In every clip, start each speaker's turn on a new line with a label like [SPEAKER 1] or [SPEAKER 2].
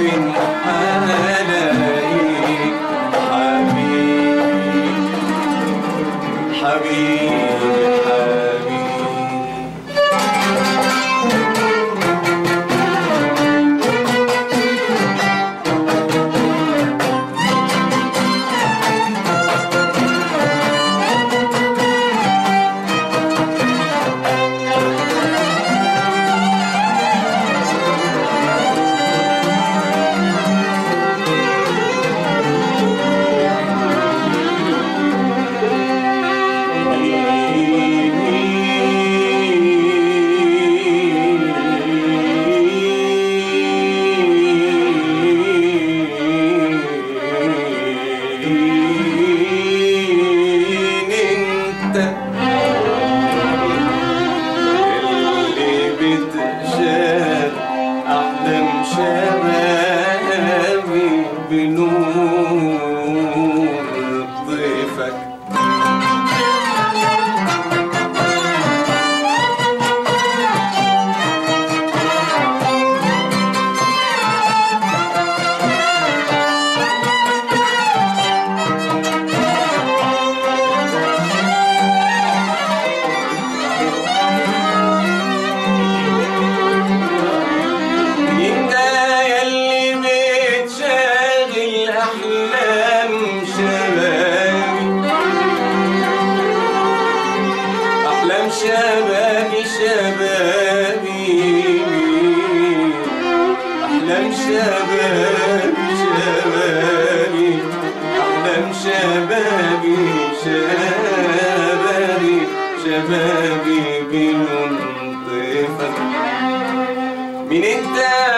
[SPEAKER 1] فين حلاقيك حبيبي حبيبي حبيبي مين انت اللي بتشال احلام شبابي بنور ضيفك انت يلي بتشاغل احلام شبابي احلام شبابي شبابي احلام شبابي شبابي احلام شبابي شبابي شبابي بننطفك مين انت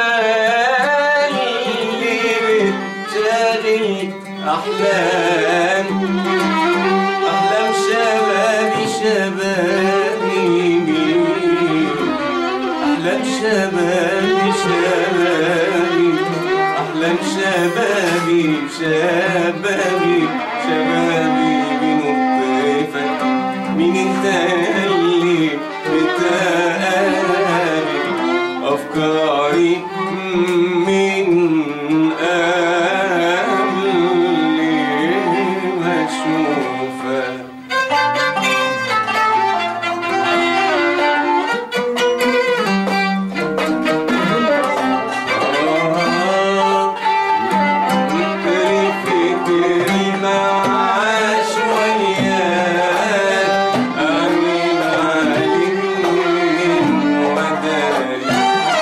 [SPEAKER 1] اللي بتشاغل احلام احلام شبابي شبابي احلام شبابي شبابي احلام شبابي شبابي شبابي بنطفك مين انت اللي بتقابل أفكاري من قبل ما أشوفك آه، فكري فكري مع شوية أمين عليك من وداري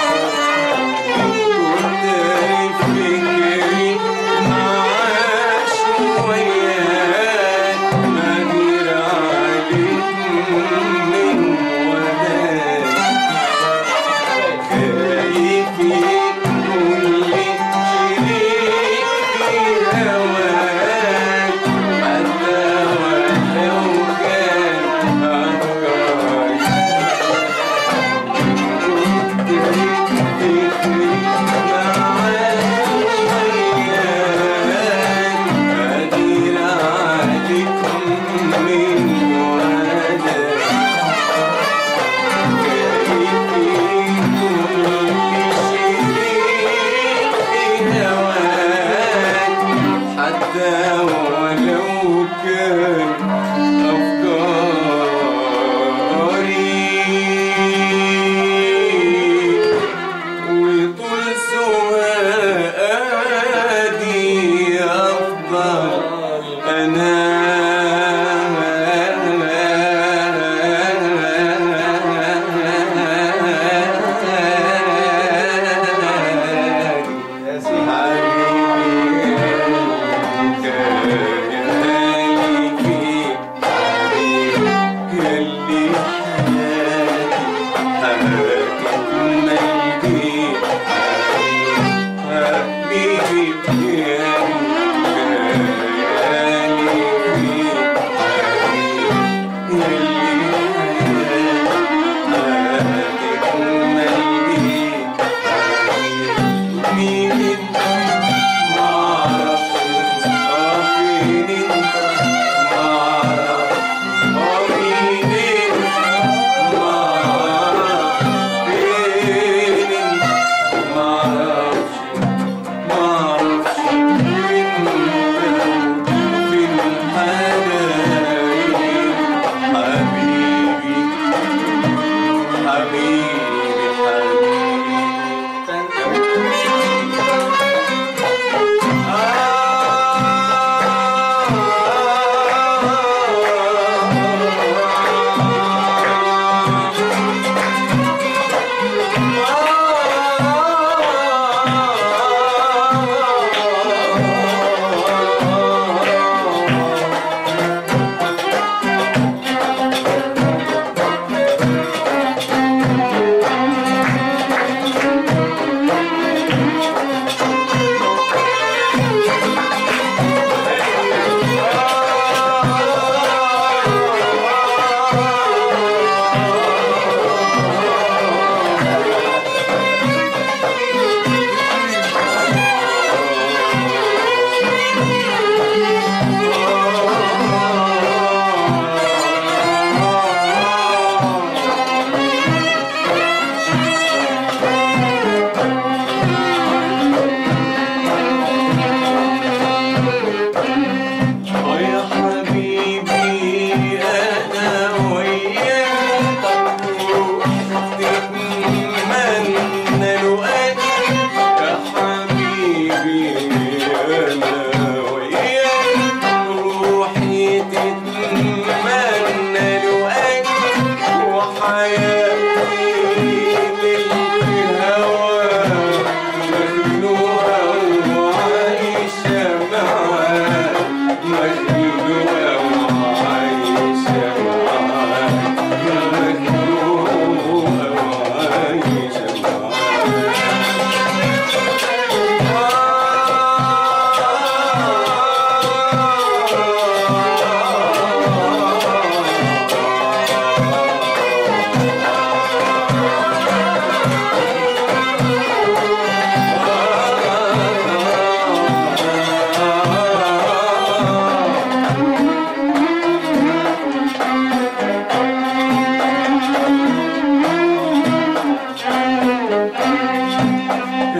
[SPEAKER 1] كنت فكري مع شوية أمين عليك من وداري خايف يكون لي شريك في هواك حتى ولو كان أفكاري كنت تفكري معاك شوية أدير عليك من وداك حتى ولو كان أفكاري وطول سوادي أفضل أنا
[SPEAKER 2] يا سيدي
[SPEAKER 1] مين انت معرفش اه فين انت معرفش اه مين انت معرفش فين انت معرفش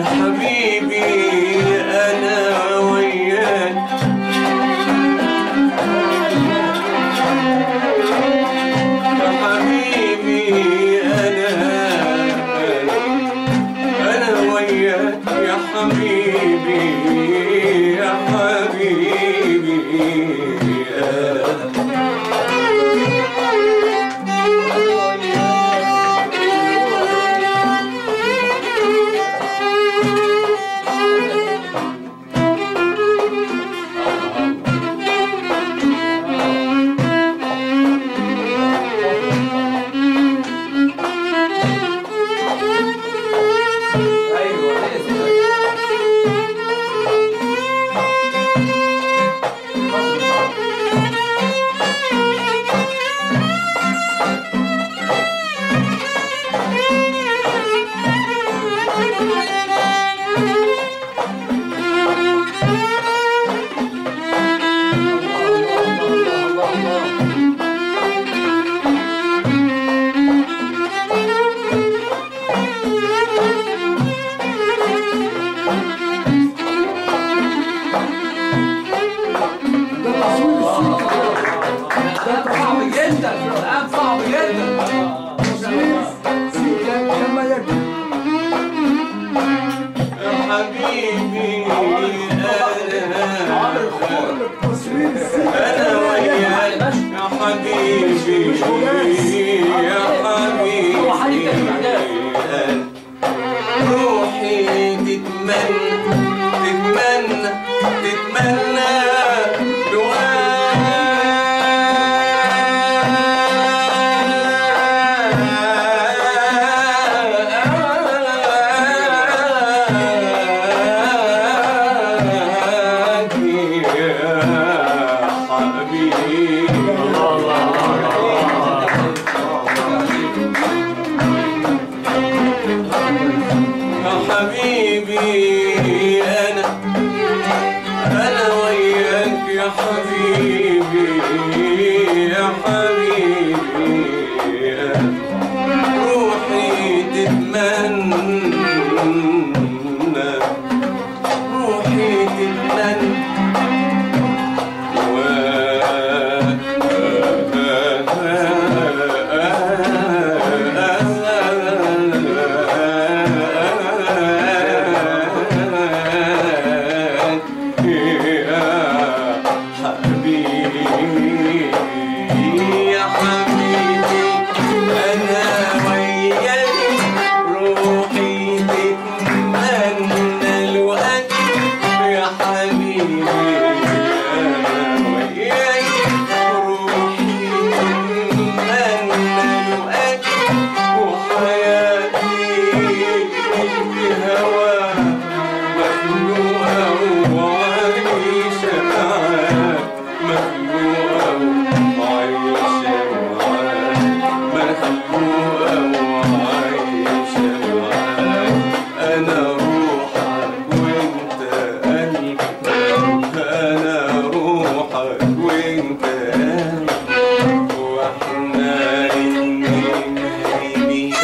[SPEAKER 1] حبيبي أنا وياك يا حبيبي أنا أنا وياك يا حبيبي يا حبيبي أنا
[SPEAKER 2] ايوه صعب جدا الان صعب جدا
[SPEAKER 1] يا حبيبي أنا أنا وياك يا حبيبي يا حبيبي روحي تتمنى تتمنى تتمنى دعاك يا حبيبي يا حبيبي أنا أنا وياك يا حبيبي يا حبيبي روحي تتمنى روحي تتمنى يا حبيبي أنا وياك روحي تتمنى الوقت يا حبيبي أنا وياك روحي تتمنى الوقت وحياتي بهواك مخلوقة وعايشة معاك مخلوقة وعايشة معاك مخلوقة وعايشة معاك أنا روحك وأنت قلبي أنا روحك وأنت قلبي واحنا الاتنين هايبين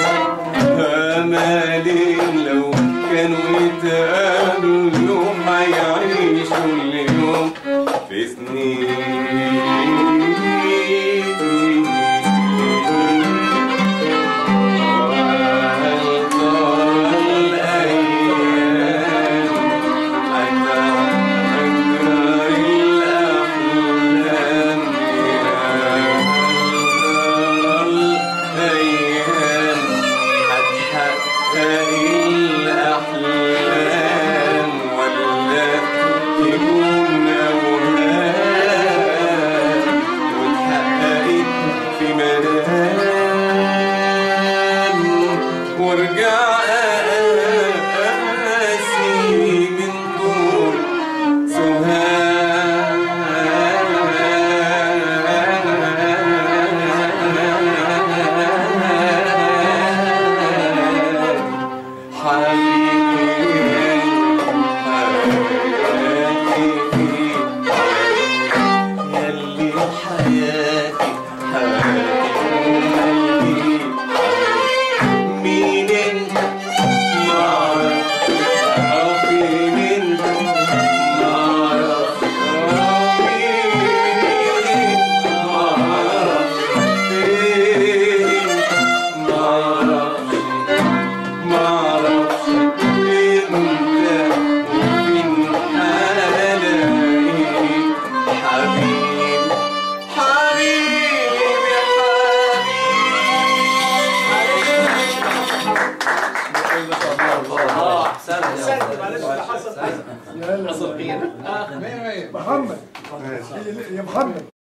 [SPEAKER 1] امالين لو كانوا يتقابلوا هيعيشوا اليوم في الأحلام
[SPEAKER 2] معلش ده حصل
[SPEAKER 3] يلا
[SPEAKER 2] حصل خير
[SPEAKER 3] محمد يا محمد